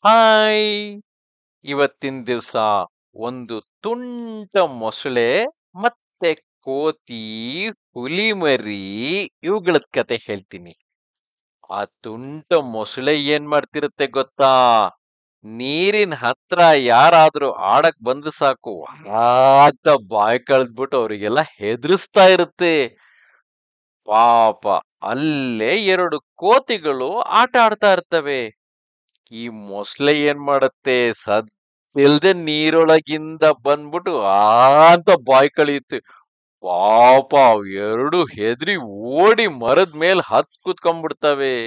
hi ಇವತ್ತಿನ ದಿವಸ ಒಂದು ತುಂಟ ಮೊಸಳೆ ಮತ್ತೆ ಕೋತಿ ಹುಲಿ ಮರಿ ಇವುಗಳದ್ ಕತೆ ಹೇಳ್ತೀನಿ ಆ ತುಂಟ ಮೊಸಳೆ ಏನ್ ಮಾಡ್ತಿರುತ್ತೆ ಗೊತ್ತಾ ನೀರಿನ ಹತ್ರ ಯಾರಾದ್ರೂ ಆಡಕ್ ಬಂದ್ರೆ ಸಾಕು ಅಂತ ಬಾಯ್ ಕಳೆದ್ಬಿಟ್ಟು ಅವರಿಗೆಲ್ಲ ಹೆದರ್ಸ್ತಾ ಇರುತ್ತೆ ಪಾಪ ಅಲ್ಲೇ ಎರಡು ಕೋತಿಗಳು ಆಟ ಆಡ್ತಾ ಇರ್ತವೆ ಈ ಮೊಸಳೆ ಏನ್ ಮಾಡತ್ತೆ ಸದ್ದಿಲ್ದೆ ನೀರೊಳಗಿಂದ ಬಂದ್ಬಿಟ್ಟು ಆ ಅಂತ ಬಾಯ್ ಕಳಿಯುತ್ತೆ ಪಾಪ ಅವ್ ಎರಡು ಹೆದ್ರಿ ಓಡಿ ಮರದ ಮೇಲ್ ಹತ್ ಕೂತ್ಕೊಂಡ್ಬಿಡ್ತವೆ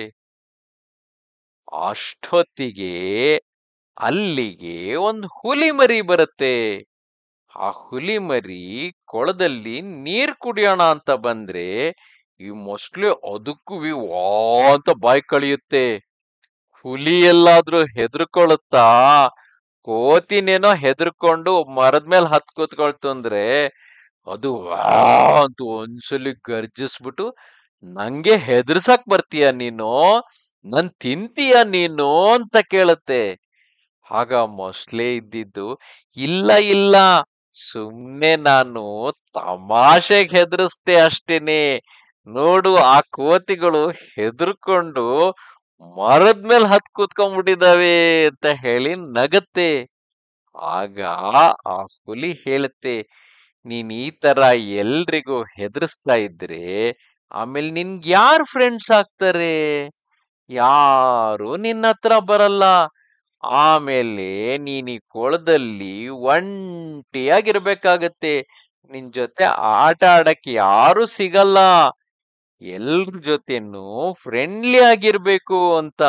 ಅಷ್ಟೊತ್ತಿಗೆ ಅಲ್ಲಿಗೆ ಒಂದು ಹುಲಿ ಮರಿ ಬರುತ್ತೆ ಆ ಹುಲಿ ಮರಿ ಕೊಳದಲ್ಲಿ ನೀರ್ ಕುಡಿಯೋಣ ಅಂತ ಬಂದ್ರೆ ಈ ಮೊಸಳೆ ಅದಕ್ಕೂ ವಾ ಅಂತ ಬಾಯ್ ಕಳಿಯುತ್ತೆ ಹುಲಿ ಎಲ್ಲಾದ್ರೂ ಹೆದರ್ಕೊಳುತ್ತಾ ಕೋತಿನೇನೋ ಹೆದರ್ಕೊಂಡು ಮರದ ಮೇಲೆ ಹತ್ ಕೂತ್ಕೊಳ್ತು ಅಂದ್ರೆ ಅದು ವಾ ಅಂತ ಒಂದ್ಸಲಿ ಗರ್ಜಿಸ್ಬಿಟ್ಟು ನಂಗೆ ಹೆದರ್ಸಕ್ ಬರ್ತೀಯ ನೀನು ನನ್ ತಿಂತೀಯ ನೀನು ಅಂತ ಕೇಳುತ್ತೆ ಆಗ ಮೊಸಳೆ ಇದ್ದಿದ್ದು ಇಲ್ಲ ಇಲ್ಲ ಸುಮ್ನೆ ನಾನು ತಮಾಷೆಗೆ ಹೆದರ್ಸ್ದೆ ಅಷ್ಟೇನೆ ನೋಡು ಆ ಕೋತಿಗಳು ಹೆದರ್ಕೊಂಡು ಮರದ ಮೇಲೆ ಹತ್ ಕೂತ್ಕೊಂಡ್ಬಿಟ್ಟಿದಾವೆ ಅಂತ ಹೇಳಿ ನಗತ್ತೆ ಆಗ ಆ ಹುಲಿ ಹೇಳುತ್ತೆ ನೀನ್ ಈ ತರ ಎಲ್ರಿಗೂ ಹೆದರ್ಸ್ತಾ ಇದ್ರೆ ಆಮೇಲೆ ನಿನ್ಗೆ ಯಾರು ಫ್ರೆಂಡ್ಸ್ ಆಗ್ತಾರೆ ಯಾರು ನಿನ್ನ ಹತ್ರ ಬರಲ್ಲ ಆಮೇಲೆ ನೀನ್ ಈ ಕೊಳದಲ್ಲಿ ಒಂಟಿಯಾಗಿರ್ಬೇಕಾಗತ್ತೆ ನಿನ್ ಜೊತೆ ಆಟ ಆಡಕ್ಕೆ ಯಾರು ಸಿಗಲ್ಲ ಎಲ್ರ ಜೊತೆನೂ ಫ್ರೆಂಡ್ಲಿ ಆಗಿರ್ಬೇಕು ಅಂತ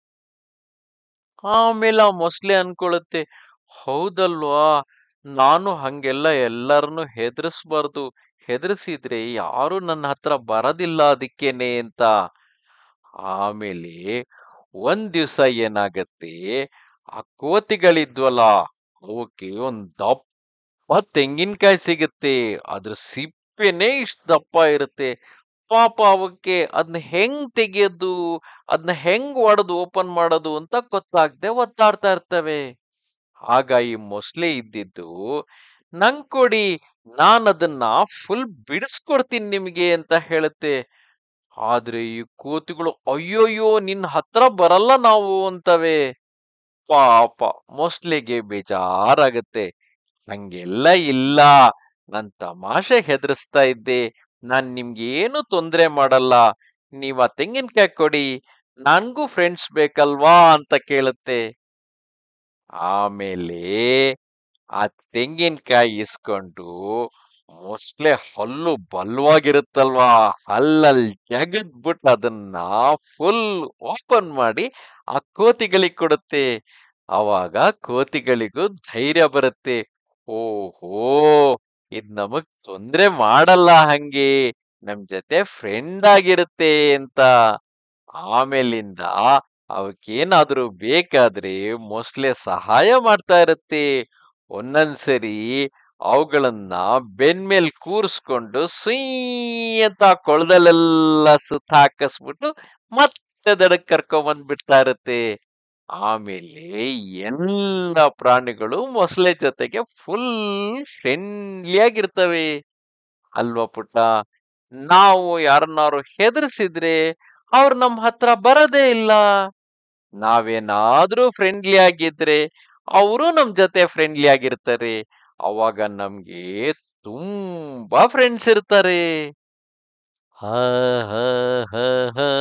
ಆಮೇಲೆ ಆ ಮೊಸಳೆ ಅನ್ಕೊಳುತ್ತೆ ಹೌದಲ್ವಾ ನಾನು ಹಂಗೆಲ್ಲ ಎಲ್ಲರನ್ನು ಹೆದರ್ಸ್ಬಾರ್ದು ಹೆದರ್ಸಿದ್ರೆ ಯಾರು ನನ್ನ ಹತ್ರ ಬರೋದಿಲ್ಲ ಅದಕ್ಕೇನೆ ಅಂತ ಆಮೇಲೆ ಒಂದ್ ದಿವ್ಸ ಏನಾಗತ್ತೆ ಆ ಕೋತಿಗಳಿದ್ವಲ್ಲ ಅವಕ್ಕೆ ಒಂದ್ ದಪ್ಪ ತೆಂಗಿನಕಾಯಿ ಸಿಗುತ್ತೆ ಅದ್ರ ಸಿಪ್ಪೆನೆ ಇಷ್ಟ ದಪ್ಪ ಇರುತ್ತೆ ಪಾಪ ಅವಕ್ಕೆ ಅದನ್ನ ಹೆಂಗ್ ತೆಗಿಯೋದು ಅದನ್ನ ಹೆಂಗ್ ಒಡೆದು ಓಪನ್ ಮಾಡೋದು ಅಂತ ಗೊತ್ತಾಗ್ದೆ ಒತ್ತಾಡ್ತಾ ಇರ್ತವೆ ಆಗ ಈ ಮೊಸಳೆ ಇದ್ದಿದ್ದು ನಂಗ್ ಕೊಡಿ ನಾನ್ ಅದನ್ನ ಫುಲ್ ಬಿಡಿಸ್ಕೊಡ್ತೀನಿ ನಿಮ್ಗೆ ಅಂತ ಹೇಳುತ್ತೆ ಆದ್ರೆ ಈ ಕೋತಿಗಳು ಅಯ್ಯೋಯ್ಯೋ ನಿನ್ ಹತ್ರ ಬರಲ್ಲ ನಾವು ಅಂತವೆ ಪಾಪ ಮೊಸ್ಲೆಗೆ ಬೇಜಾರಾಗತ್ತೆ ಹಂಗೆಲ್ಲ ಇಲ್ಲ ನಾನ್ ತಮಾಷೆ ಹೆದರ್ಸ್ತಾ ಇದ್ದೆ ನಾನ್ ನಿಮ್ಗೆ ಏನು ತೊಂದ್ರೆ ಮಾಡಲ್ಲ ನೀವ್ ಆ ತೆಂಗಿನಕಾಯಿ ಕೊಡಿ ನನ್ಗೂ ಫ್ರೆಂಡ್ಸ್ ಬೇಕಲ್ವಾ ಅಂತ ಕೇಳುತ್ತೆ ಆಮೇಲೆ ಆ ತೆಂಗಿನಕಾಯಿ ಇಸ್ಕೊಂಡು ಮೊಸ್ಲೆ ಹಲ್ಲು ಬಲ್ವಾಗಿರುತ್ತಲ್ವಾ ಹಲ್ಲಲ್ ಜಗದ್ಬಿಟ್ಟು ಅದನ್ನ ಫುಲ್ ಓಪನ್ ಮಾಡಿ ಆ ಕೋತಿಗಳಿಗೆ ಕೊಡುತ್ತೆ ಅವಾಗ ಕೋತಿಗಳಿಗೂ ಧೈರ್ಯ ಬರುತ್ತೆ ಓಹೋ ಇದ್ ನಮಗ್ ತೊಂದ್ರೆ ಮಾಡಲ್ಲ ಹಂಗೆ ನಮ್ ಜೊತೆ ಫ್ರೆಂಡ್ ಆಗಿರುತ್ತೆ ಅಂತ ಆಮೇಲಿಂದ ಅವಕ್ಕೇನಾದ್ರೂ ಬೇಕಾದ್ರೆ ಮೊಸ್ಲೆ ಸಹಾಯ ಮಾಡ್ತಾ ಇರುತ್ತೆ ಒಂದೊಂದ್ಸರಿ ಅವುಗಳನ್ನ ಬೆನ್ಮೇಲ್ ಕೂರಿಸ್ಕೊಂಡು ಸುಯ್ ಅಂತ ಕೊಳದಲ್ಲೆಲ್ಲ ಸುತ್ತ ಹಾಕಿಸ್ಬಿಟ್ಟು ಮತ್ತೆ ದಡಕ್ ಕರ್ಕೊಂಡ್ ಬಂದ್ಬಿಡ್ತಾ ಇರುತ್ತೆ ಆಮೇಲೆ ಎಲ್ಲ ಪ್ರಾಣಿಗಳು ಮೊಸಳೆ ಜೊತೆಗೆ ಫುಲ್ ಫ್ರೆಂಡ್ಲಿ ಆಗಿರ್ತವೆ ಅಲ್ವಾ ಪುಟ್ಟ ನಾವು ಯಾರನ್ನಾರು ಹೆದರ್ಸಿದ್ರೆ ಅವ್ರು ನಮ್ ಹತ್ರ ಬರೋದೇ ಇಲ್ಲ ನಾವೇನಾದ್ರೂ ಫ್ರೆಂಡ್ಲಿ ಆಗಿದ್ರೆ ಅವರು ನಮ್ ಜೊತೆ ಫ್ರೆಂಡ್ಲಿ ಆಗಿರ್ತಾರೆ ಅವಾಗ ನಮ್ಗೆ ತುಂಬಾ ಫ್ರೆಂಡ್ಸ್ ಇರ್ತಾರೆ ಹ ಹ ಹ ಹ